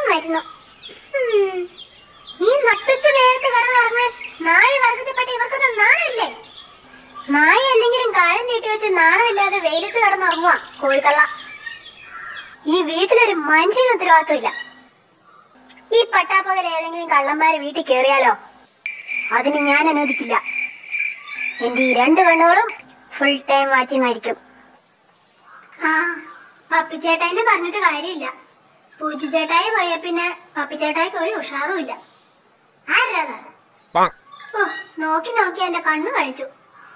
ഉറക്കം വരുന്നു ഉം. ഈ നട്ടുച്ച നേരത്ത് കിടന്നുറങ്ങാൻ നായ വർഗത്തിൽപ്പെട്ട ഇവർക്കൊന്നും നാണമില്ലേ നായ അല്ലെങ്കിലും കാലം നീട്ടി വെച്ച് നാണമില്ലാതെ വെയിലത്ത് കിടന്നുറങ്ങുക കോഴിക്കള്ള ഈ വീട്ടിലൊരു മനുഷ്യന് ഉത്തരവാദിത്വമില്ല ഈ പട്ടാപ്പകൽ ഏതെങ്കിലും കള്ളന്മാര് വീട്ടിൽ കയറിയാലോ അതിന് ഞാൻ അനുവദിക്കില്ല എന്റെ ഈ രണ്ട് കണ്ണുകളും ഫുൾ ടൈം വാച്ചിങ് ആയിരിക്കും ആ പപ്പിച്ചേട്ടായിനെ പറഞ്ഞിട്ട് കാര്യമില്ല പൂച്ചിച്ചേട്ടായി പോയ പിന്നെ പപ്പിച്ചേട്ടായിക്ക് ഒരു ഉഷാറും ഇല്ല ആരാ ഓ നോക്കി നോക്കി എന്റെ കണ്ണു കഴിച്ചു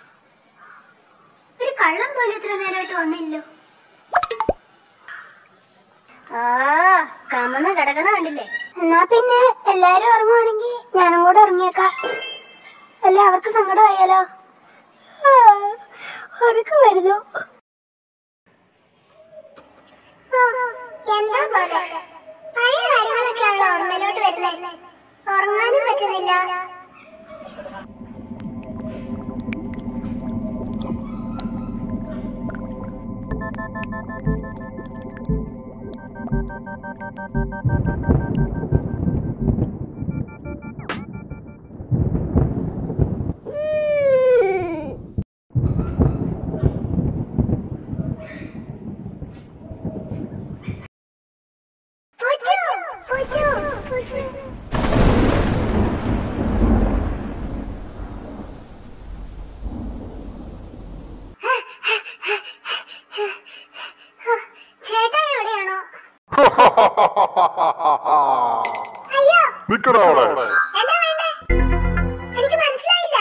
ഒരു കള്ളം പോലും ഇത്ര നേരമായിട്ട് വന്നില്ലോ ആ കമന്ന് കിടക്കുന്ന കണ്ടില്ലേ എന്നാ പിന്നെ എല്ലാരും ഉറങ്ങുവാണെങ്കിൽ ഞാനും കൂടെ ഉറങ്ങിയേക്കാം അല്ല അവർക്ക് സങ്കടമായാലോ ആ, ഉറക്കം വരുന്നു ആ, എന്താ പോലെ പഴയ കാര്യങ്ങളൊക്കെയാണല്ലോ ഓർമ്മയിലോട്ട് വരുന്നത് ഉറങ്ങാനും പറ്റുന്നില്ല പൂച്ചു പൂച്ചു പൂച്ചു ചേട്ടാ എവിടെയാണോ അയ്യോ നിക്കടാ അവിടെ എന്താ വേണ്ടേ എനിക്ക് മനസ്സിലായില്ല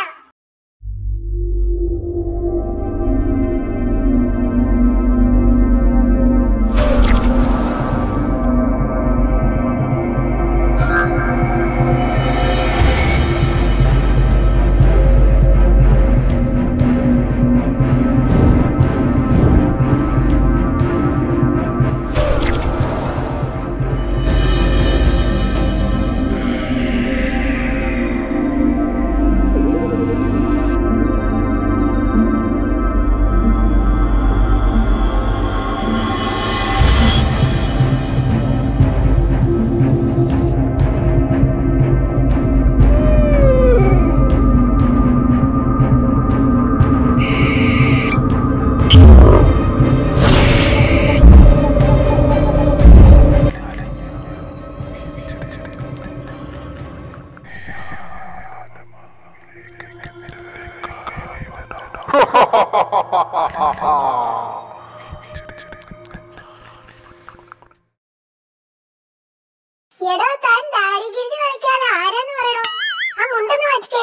എടോ താൻ ഡാഡി ഗിരിജ് കളിക്കാതെ ആരാന്ന് പറയണോ ആ മുണ്ടെന്ന് മാറ്റിക്കേ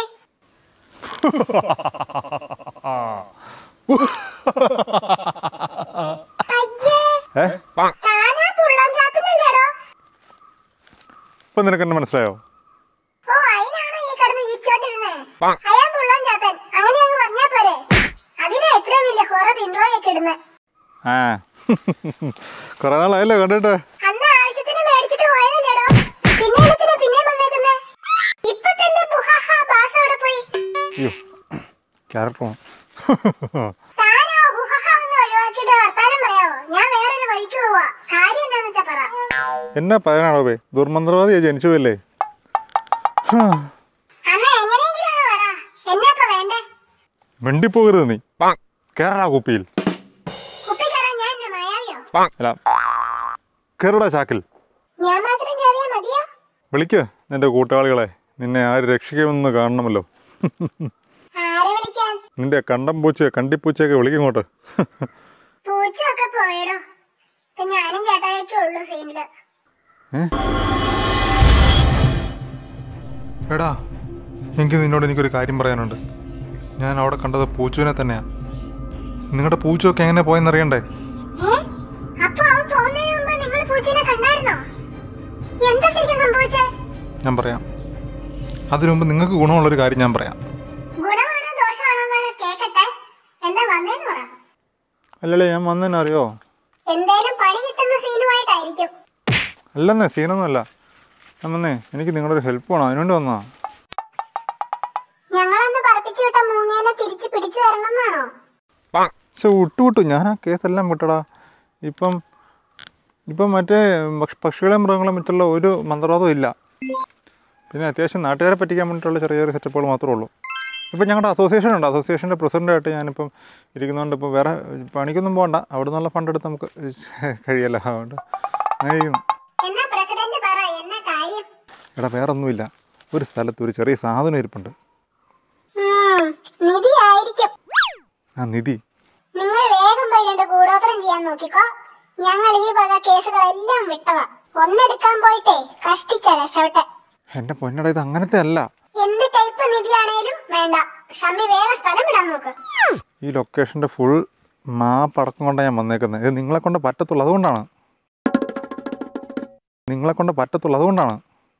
അയ്യേ ഏ താനാ പുള്ളം ചാത്തുന്നില്ലേടോ ഇപ്പൊ നിനക്ക് എന്നെ മനസ്സിലായോ ഓ അതിനാണോ ഈ കിടന്ന് ചിരിച്ചോണ്ടിരുന്നേ അയാൾ പുള്ളം ചാത്തൻ അങ്ങനെ അങ്ങ് പറഞ്ഞാ പോരെ അതിനാ എത്രയും വലിയ ഹൊറർ ഇൻട്രോ ഒക്കെ ഇടുന്നത് ആ കുറെ നാളായല്ലോ കണ്ടിട്ട് അന്ന് ആവശ്യത്തിന് മേടിച്ചിട്ട് പോയതല്ലേടോ പിന്നെ എന്തിനാ പിന്നെയും വന്നേക്കുന്നേ ഇപ്പൊ തന്നെ ബുഹാഹ ബാസ് അവിടെ പോയി അയ്യോ ക്യാരക്ടർ താനാ ഹുഹഹ എന്ന് ഒഴിവാക്കിയിട്ട് വർത്താനം പറയാവോ ഞാൻ വേറൊരു വഴിക്ക് പോവാ കാര്യം എന്താന്ന് വെച്ചാ പറ എന്നാ പറയാനാണോ ബേ ദുർമന്ത്രവാദിയാ ജനിച്ചു പോയല്ലേ അമ്മ എങ്ങനെയെങ്കിലും ഒന്ന് പറ എന്നാ വേണ്ടേ മിണ്ടിപ്പോകരുത് നീ കേറടാ കുപ്പിയിൽ കുപ്പി കയറാൻ ഞാൻ എന്നെ മായാവിയോ അല്ല കേറടാ ചാക്കിൽ ഞാൻ മാത്രം കയറിയാ മതിയോ വിളിക്ക് നിന്റെ കൂട്ടാളികളെ നിന്നെ ആര് രക്ഷിക്കുമെന്ന് കാണണമല്ലോ ആരെ വിളിക്കാൻ നിന്റെ കണ്ടം പൂച്ച കണ്ടിപ്പൂച്ചയൊക്കെ വിളിക്കിങ്ങോട്ട് പൂച്ചൊക്കെ പോയടോ ഇപ്പൊ ഞാനും ചേട്ടായൊക്കെ ഉള്ളു സീനില് എടാ എനിക്ക് നിന്നോട് എനിക്കൊരു കാര്യം പറയാനുണ്ട് ഞാൻ അവിടെ കണ്ടത് പൂച്ചുവിനെ തന്നെയാ നിങ്ങളുടെ പൂച്ചയൊക്കെ എങ്ങനെ പോയെന്നറിയണ്ടേ ഏ? അപ്പൊ അവൻ പോകുന്നതിന് മുമ്പ് നിങ്ങൾ പൂച്ചനെ കണ്ടായിരുന്നോ എന്താ ശരിക്കും സംഭവിച്ചേ ഞാൻ പറയാം അതിനു മുമ്പ് നിങ്ങൾക്ക് ഗുണമുള്ളൊരു കാര്യം ഞാൻ പറയാം ഗുണമാണോ ദോഷമാണോ എന്നൊക്കെ കേക്കട്ടെ എന്താ വന്നേന്ന് പറ അല്ലല്ലേ ഞാൻ വന്നതെന്നെ അറിയോ എന്തേലും പണി കിട്ടുന്ന സീനുമായിട്ടായിരിക്കും അല്ലെന്നേ സീനൊന്നുമല്ല ഞാൻ വന്നേ എനിക്ക് നിങ്ങളുടെ ഒരു ഹെൽപ്പ് വേണം അതിനുവേണ്ടി വന്നാ ഞങ്ങളൊന്ന് പറപ്പിച്ചു വിട്ട മൂങ്ങേനെ തിരിച്ചു പിടിച്ചു തരണം എന്നാണോ പക്ഷെ വിട്ടു വിട്ടു ഞാൻ ആ കേസെല്ലാം വിട്ടടാ ഇപ്പം ഇപ്പം മറ്റേ പക്ഷ- പക്ഷികളെ മൃഗങ്ങളെ മറ്റുള്ള ഒരു മന്ത്രവാദവും ഇല്ല പിന്നെ അത്യാവശ്യം നാട്ടുകാരെ പറ്റിക്കാൻ വേണ്ടിയിട്ടുള്ള ചെറിയ ചെറിയ സെറ്റപ്പുകൾ മാത്രമേ ഉള്ളൂ ഇപ്പം ഞങ്ങളുടെ അസോസിയേഷൻ ഉണ്ട് അസോസിയേഷൻ്റെ പ്രസിഡൻ്റായിട്ട് ഞാനിപ്പം ഇരിക്കുന്നതുകൊണ്ട് ഇപ്പം വേറെ പണിക്കൊന്നും പോകണ്ട അവിടെ നിന്നുള്ള ഫണ്ട് എടുത്ത് നമുക്ക് കഴിയല്ലോ അതുകൊണ്ട് അങ്ങനെ ഇരിക്കുന്നു എന്നാ പ്രസിഡന്റ് പറ എന്നാ കാര്യം എടാ വേറെ ഒന്നുമില്ല ഒരു സ്ഥലത്ത് ഒരു ചെറിയ സാധനം ഇരിപ്പുണ്ട് ഉം, നിധി ആയിരിക്കും ആ നിധി നിങ്ങൾ വേഗം പോയി രണ്ട് കൂടോത്രം ചെയ്യാൻ നോക്കിക്കോ ഞങ്ങൾ ഈ വക കേസുകളെല്ലാം വിട്ടതാ ഒന്നെടുക്കാൻ പോയിട്ടേ കഷ്ടിച്ച രക്ഷപ്പെട്ടെ എൻ്റെ പൊന്നട ഇത് അങ്ങനത്തെ അല്ല എന്ത് ടൈപ്പ് നിധിയാണേലും വേണ്ട ഷമ്മി വേഗം സ്ഥലം വിടാൻ നോക്ക് ഈ ലൊക്കേഷൻ്റെ ഫുൾ മാപ്പ് അടക്കം കൊണ്ടാണ് ഞാൻ വന്നേക്കുന്നത് ഇത് നിങ്ങളെ കൊണ്ട് പറ്റത്തുള്ളൂ അതുകൊണ്ടാണ് നിങ്ങളെ കൊണ്ട് പറ്റത്തുള്ളൂ അതുകൊണ്ടാണ്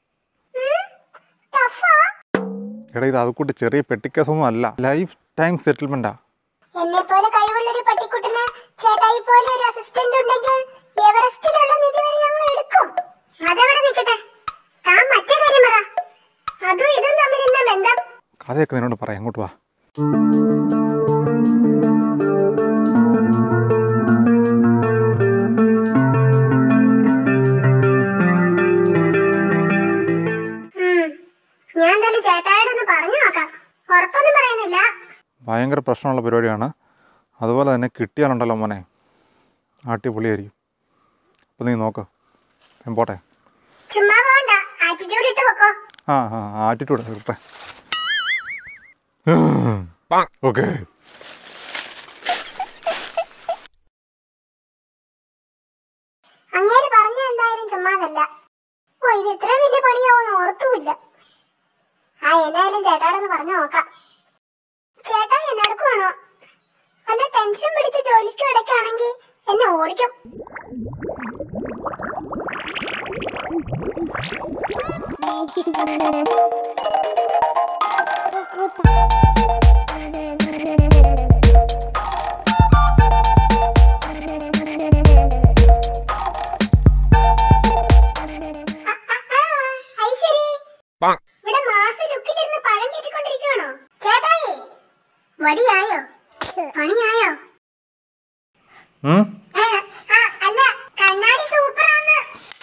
ടഫാ എടാ ഇത് അതുകൂട്ട് ചെറിയ പെട്ടിക്കേസൊന്നും അല്ല ലൈഫ് ടൈം സെറ്റിൽമെൻറ്റാ എന്നെ പോലെ കഴിവുള്ളൊരു പട്ടിക്കുട്ടിന് ചേട്ടായി പോലെ ഒരു അസിസ്റ്റന്റ് ഉണ്ടെങ്കിൽ എവറസ്റ്റിലുള്ള നിധി വരെ ഞങ്ങൾ എടുക്കും അതവിടെ നിൽക്കട്ടെ താൻ മറ്റേ കാര്യം പറ അതും ഇതും തമ്മിൽ എന്നാ ബന്ധം കഥയൊക്കെ നിന്നോട് പറയാം അങ്ങോട്ട് വാ ഉം. ഞാൻ എന്തായാലും ചേട്ടായോടൊന്ന് പറഞ്ഞു നോക്കാം ഉറപ്പൊന്നും പറയുന്നില്ല ഭയങ്കര പ്രശ്നമുള്ള പരിപാടിയാണ് അതുപോലെ തന്നെ കിട്ടിയാലുണ്ടല്ലോ മോനെ ആട്ടിപ്പൊളിയായിരിക്കും അപ്പം നീ നോക്ക് ഞാൻ പോട്ടെ ചുമ്മാ പോണ്ട ആറ്റിറ്റ്യൂഡ് ഇട്ട് വെക്കോ ആ ആ ആറ്റിറ്റ്യൂഡ് കിട്ടെ ഓക്കെ അങ്ങേര് പറഞ്ഞ എന്തായാലും ചുമ്മാതല്ല ഓ ഇത് ഇത്ര വലിയ പണിയാവുമെന്ന് ഓർത്തുമില്ല ആ എന്തായാലും ചേട്ടാടൊന്ന് പറഞ്ഞു നോക്കാം ചേട്ടാ എന്നെ എടുക്കുവാണോ വല്ല ടെൻഷൻ പിടിച്ച് ജോലിക്ക് കിടക്കാണെങ്കിൽ എന്നെ ഓടിക്കും ആ, ആ, ആ, ഐശ്വരി. ഇവിടെ മാസ ലുക്കിലിരുന്ന് പഴം കയറ്റിക്കൊണ്ടിരിക്കുകയാണോ ചേട്ടായി മടിയായോ പണിയായോ ആ, ആ, അല്ല കണ്ണാടി സൂപ്പറാന്ന്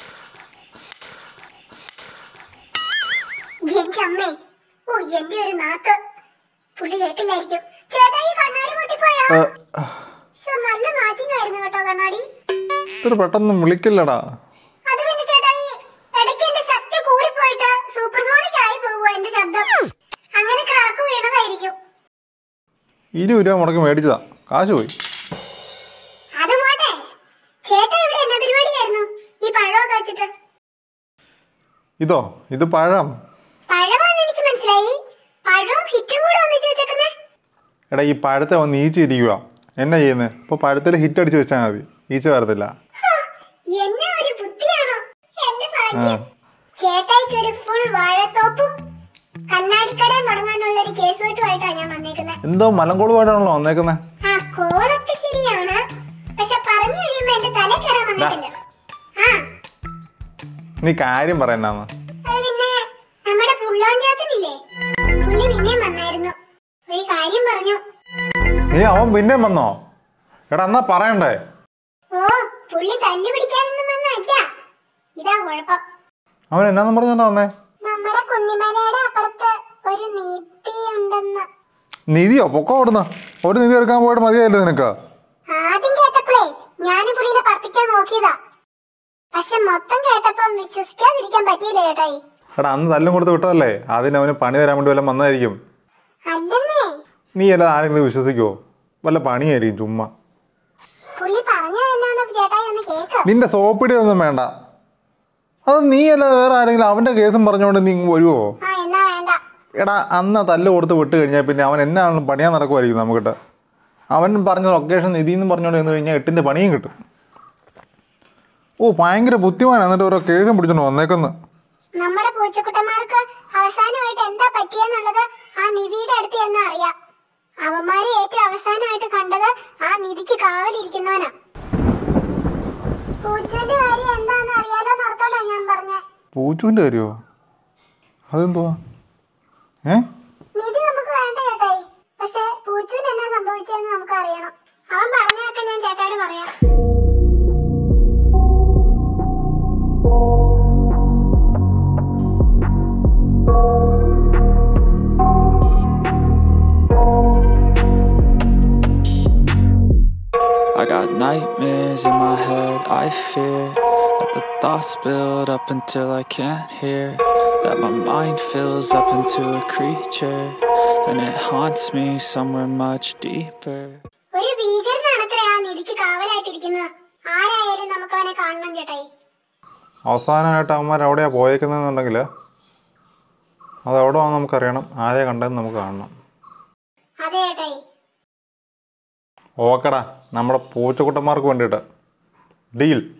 എന്റെ അമ്മേ ഓ എന്റെ ഒരു നാക്ക് പുള്ളി കേട്ടില്ലായിരിക്കും ചേട്ടായി കണ്ണാടി പൊട്ടിപ്പോയോ ശോ, നല്ല മാച്ചിങ് ആയിരുന്നു കേട്ടോ കണ്ണാടി ഇത്ര പെട്ടെന്ന് വിളിക്കില്ലടാ അത് പിന്നെ ചേട്ടായി ഇടയ്ക്ക് എന്റെ ശക്തി കൂടിപ്പോയിട്ട് സൂപ്പർ സോണിക് ആയി പോകുമോ എന്റെ ശബ്ദം അങ്ങനെ ക്രാക്ക് വീണതായിരിക്കും ഇരുപത് രൂപ മുടക്കി മേടിച്ചതാ കാശ് പോയി അത് പോട്ടെ ചേട്ടാ ഇവിടെ എന്നാ പരിപാടിയായിരുന്നു ഈ പഴമൊക്കെ വെച്ചിട്ട് ഇതോ ഇത് പഴം പഴമാന്ന് എനിക്ക് മനസ്സിലായി പഴവും ഹിറ്റും കൂടെ ഒന്നിച്ച് വെച്ചേക്കുന്നേ എടാ ഈ പഴത്തെ വന്ന് ഈച്ച ഇരിക്കുക എന്നാ ചെയ്യുന്നത് ഇപ്പോൾ പഴത്തിൽ ഹിറ്റ് അടിച്ച് വെച്ചാൽ മതി ഈച്ച വരത്തില്ല എന്നെ ഒരു ബുദ്ധിയാണോ എന്റെ ഭാഗ്യം ആ. ചേട്ടായിക്ക് ഒരു ഫുൾ വാഴത്തോപ്പും കണ്ണാടിക്കടയും തുടങ്ങാനുള്ള ഒരു കേസുകെട്ടുമായിട്ടാണ് ഞാൻ വന്നേക്കുന്നത് എന്തോ മലങ്കോളുമായിട്ടാണല്ലോ വന്നേക്കുന്നത് ആ കോളൊക്കെ ശരിയാണ് പക്ഷെ പറഞ്ഞു കഴിയുമ്പോ എന്റെ തല കയറാൻ വന്നിട്ടില്ല ആ നീ കാര്യം പറയണ്ടാന്ന് അത് പിന്നെ നമ്മുടെ പുള്ളോഞ്ചാത്തനില്ലേ പുള്ളി പിന്നെയും വന്നായിരുന്നു ഒരു കാര്യം പറഞ്ഞു നീ അവൻ പിന്നെ വന്നോ എടാ എന്നാ പറയണ്ടേ ഓ പുള്ളി തല്ലു പിടിക്കാനൊന്നും വന്നല്ല ഇതാ കുഴപ്പം അവൻ എന്നാന്നും പറഞ്ഞോണ്ടാ വന്നേ നമ്മുടെ കുന്നിമലയുടെ അപ്പുറത്ത് ഒരു നീത്തി ഉണ്ടെന്ന് നിധിയോ പൊക്കോ അവിടുന്ന് ഒരു നിധി എടുക്കാൻ പോയിട്ട് മതിയായില്ലേ നിനക്ക് ആദ്യം കേട്ടപ്പോഴേ ഞാൻ പുള്ളിനെ പറപ്പിക്കാൻ നോക്കിയതാ പക്ഷെ മൊത്തം കേട്ടപ്പം വിശ്വസിക്കാതിരിക്കാൻ പറ്റിയില്ല ചേട്ടായി എടാ അന്ന് തല്ലും കൊടുത്ത് വിട്ടതല്ലേ അതിന് അവന് പണി തരാൻ വേണ്ടി വല്ലതും വന്നതായിരിക്കും അല്ലെന്നേ നീ അല്ലാതെ ആരെങ്കിലും വിശ്വസിക്കുവോ വല്ല പണിയായിരിക്കും ചുമ്മാ പുള്ളി പറഞ്ഞത് എന്നാന്ന് ചേട്ടായി ഒന്ന് കേക്ക് നിന്റെ സോപ്പിടി ഒന്നും വേണ്ട അത് നീ അല്ലാതെ വേറെ ആരെങ്കിലും അവന്റെ കേസും പറഞ്ഞുകൊണ്ട് നീ ഇങ്ങ് വരുവോ ആ എന്നാ വേണ്ട എടാ അന്ന് തല്ല് കൊടുത്ത് വിട്ട് കഴിഞ്ഞാൽ പിന്നെ അവൻ എന്നാണെങ്കിലും പണിയാൻ നടക്കുമായിരിക്കും നമുക്കിട്ട് അവൻ പറഞ്ഞ ലൊക്കേഷൻ നിധിന്ന് പറഞ്ഞുകൊണ്ട് ചെന്ന് കഴിഞ്ഞാൽ എട്ടിൻ്റെ പണിയും കിട്ടും ഓ ഭയങ്കര ബുദ്ധിമാനാണ് എന്നിട്ട് ഓരോ കേസും പിടിച്ചോണ്ട് വന്നേക്കുന്നു നമ്മുടെ പൂച്ചക്കുട്ടന്മാർക്ക് അവസാനമായിട്ട് എന്താ പറ്റിയെന്നുള്ളത് ആ നിധിയുടെ അടുത്ത് എന്ന് അറിയാം അവന്മാരെ ഏറ്റവും അവസാനമായിട്ട് കണ്ടത് ആ നിധിക്ക് കാവലിരിക്കുന്നവനാ പൂച്ചന്റെ കാര്യം എന്താന്ന് അറിയാലോ നടത്താനാ ഞാൻ പറഞ്ഞ പൂച്ചുവിൻ്റെ കാര്യമോ അതെന്തുവാ ഏ നിധി നമുക്ക് വേണ്ട ചേട്ടായി പക്ഷെ പൂച്ചുവിന് എന്നാ സംഭവിച്ചതെന്ന് നമുക്ക് അറിയണം അവൻ പറഞ്ഞതൊക്കെ ഞാൻ ചേട്ടായോട് പറയാം nightmares in my head. I fear that the thoughts build up until I can't hear. That my mind fills up into a creature, and it haunts me somewhere much deeper. ഒരു ഭീകരനാണത്രേ ആ നിധിക്ക് കാവലായിട്ടിരിക്കുന്നത് ആരായാലും നമുക്ക് അവനെ കാണണം ചേട്ടായി അവസാനമായിട്ട് അവന്മാർ എവിടെയാണ് പോയേക്കുന്നതെന്നുണ്ടെങ്കിൽ അത് എവിടെ വന്ന് നമുക്കറിയണം ആരെ കണ്ടതെന്ന് നമുക്ക് കാണണം അതെ ചേട്ടായി ഓക്കെടാ നമ്മുടെ പൂച്ചക്കുട്ടന്മാർക്ക് വേണ്ടിയിട്ട് ഡീൽ